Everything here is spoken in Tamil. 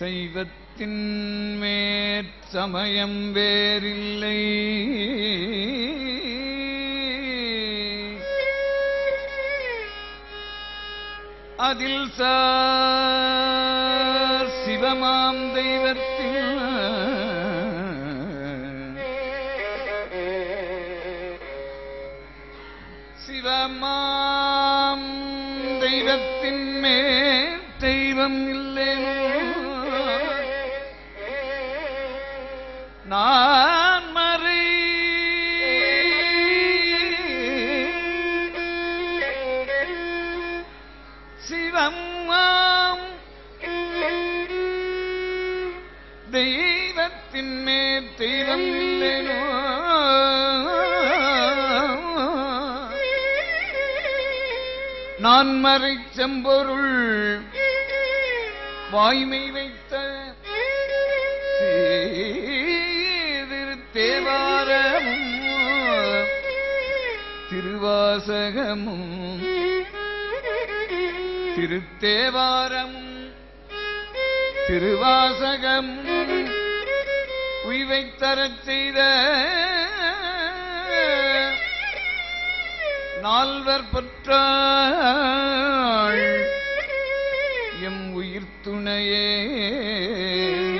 செய்வத்தின் மேற்சமயம் வேறில்லை அதில் சார் சிவமாம் தெய்வத்தில் சிவமாம் தெய்வத்தின் மேல் தெய்வம் இல்லைனோ நான் மறை சிவமாம் தெய்வத்தின் மேல் தெய்வம் இல்லைனோ நான் மறை செம்பொருள் வாய்மை வைத்த தேவாரமும் திருவாசகமும் திருத்தேவாரமும் திருவாசகம் உய்வைத் தரச் செய்த நால்வர் பற்றாள் எம் உயிர் துணையே